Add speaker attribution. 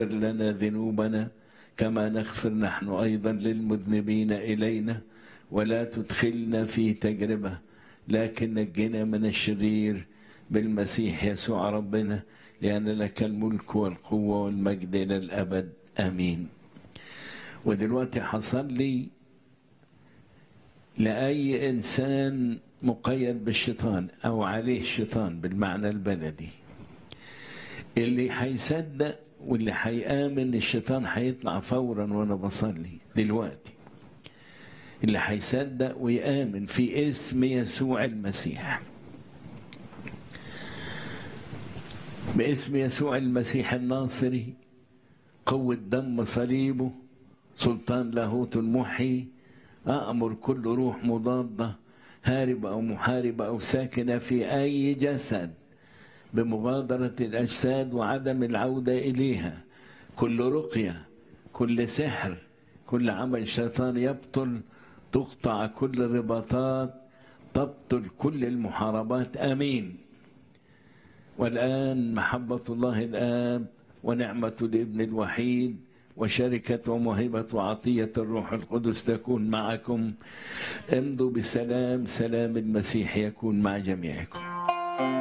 Speaker 1: لنا ذنوبنا كما نغفر نحن أيضا للمذنبين إلينا ولا تدخلنا في تجربة لكن نجنا من الشرير بالمسيح يسوع ربنا لأن لك الملك والقوة والمجد إلى الأبد آمين ودلوقتي حصل لي لأي إنسان مقيد بالشيطان أو عليه الشيطان بالمعنى البلدي اللي هيصدق واللي هيآمن الشيطان هيطلع فورا وأنا بصلي دلوقتي اللي هيصدق ويآمن في اسم يسوع المسيح باسم يسوع المسيح الناصري قوة دم صليبه سلطان لاهوت المحي أأمر كل روح مضادة هاربة أو محاربة أو ساكنة في أي جسد بمغادرة الأجساد وعدم العودة إليها كل رقية كل سحر كل عمل شيطان يبطل تقطع كل الرباطات تبطل كل المحاربات آمين والآن محبة الله الآب ونعمة الابن الوحيد وشركة وموهبة وعطية الروح القدس تكون معكم امضوا بسلام سلام المسيح يكون مع جميعكم